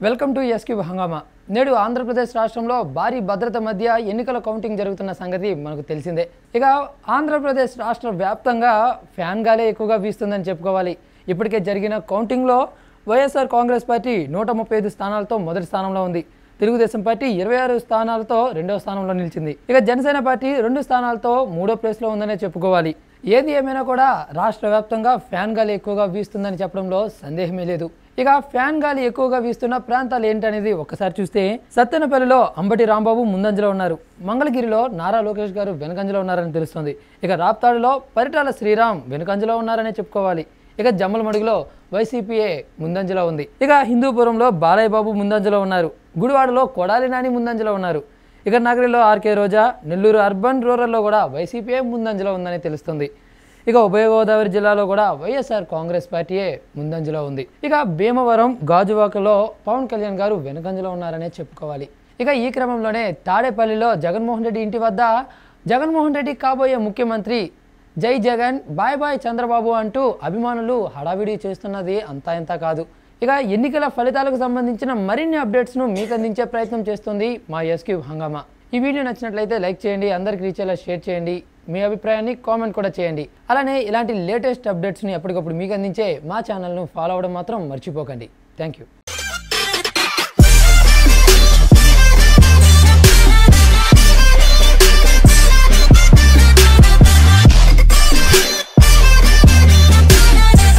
welcome to SQ హంగామా నేడు ఆంధ్రప్రదేశ్ రాష్ట్రంలో భారీ భద్రత మధ్య ఎన్నికల కౌంటింగ్ జరుగుతున్న సంగతి మనకు తెలిసిందే ఇక ఆంధ్రప్రదేశ్ రాష్ట్ర వ్యాప్తంగా ఫ్యాన్ గాలే ఎక్కువగా వీస్తుందని చెప్పుకోవాలి ఇప్పటికే జరిగిన కౌంటింగ్లో వైఎస్ఆర్ కాంగ్రెస్ పార్టీ నూట ముప్పై ఐదు స్థానాలతో మొదటి స్థానంలో ఉంది తెలుగుదేశం పార్టీ ఇరవై ఆరు స్థానాలతో రెండవ స్థానంలో నిలిచింది ఇక జనసేన పార్టీ రెండు స్థానాలతో మూడో ప్లేస్లో ఉందనే చెప్పుకోవాలి ఏది ఏమైనా కూడా రాష్ట్ర వ్యాప్తంగా ఫ్యాన్ గాలి ఎక్కువగా వీస్తుందని చెప్పడంలో సందేహమే లేదు ఇక ఫ్యాన్ గాలి ఎక్కువగా వీస్తున్న ప్రాంతాలు ఏంటనేది ఒక్కసారి చూస్తే సత్తెనపల్లిలో అంబటి రాంబాబు ముందంజలో ఉన్నారు మంగళగిరిలో నారా లోకేష్ గారు వెనుకంజలో ఉన్నారని తెలుస్తుంది ఇక రాప్తాడులో పరిటాల శ్రీరామ్ వెనుకంజలో ఉన్నారనే చెప్పుకోవాలి ఇక జమ్మలమడుగులో వైసీపీఏ ముందంజలో ఉంది ఇక హిందూపురంలో బాలయ్య బాబు ముందంజలో ఉన్నారు గుడివాడలో కొడాలి నాని ముందంజలో ఉన్నారు ఇక నగరిలో ఆర్కే రోజా నెల్లూరు అర్బన్ రూరల్లో కూడా వైసీపీఏ ముందంజలో ఉందని తెలుస్తుంది ఇక ఉభయ గోదావరి జిల్లాలో కూడా వైఎస్ఆర్ కాంగ్రెస్ పార్టీయే ముందంజలో ఉంది ఇక భీమవరం గాజువాకలో పవన్ కళ్యాణ్ గారు వెనుకంజలో ఉన్నారనే చెప్పుకోవాలి ఇక ఈ క్రమంలోనే తాడేపల్లిలో జగన్మోహన్ రెడ్డి ఇంటి వద్ద జగన్మోహన్ రెడ్డి కాబోయే ముఖ్యమంత్రి జై జగన్ బాయ్ బాయ్ చంద్రబాబు అంటూ అభిమానులు హడావిడి చేస్తున్నది అంతా ఇంతా కాదు ఇక ఎన్నికల ఫలితాలకు సంబంధించిన మరిన్ని అప్డేట్స్ను మీకు అందించే ప్రయత్నం చేస్తుంది మా ఎస్క్యూ హంగామా ఈ వీడియో నచ్చినట్లయితే లైక్ చేయండి అందరికి రీచ్ అయ్యేలా షేర్ చేయండి మీ అభిప్రాయాన్ని కామెంట్ కూడా చేయండి అలానే ఇలాంటి లేటెస్ట్ అప్డేట్స్ని ఎప్పటికప్పుడు మీకు అందించే మా ఛానల్ను ఫాలో అవ్వడం మాత్రం మర్చిపోకండి థ్యాంక్ యూ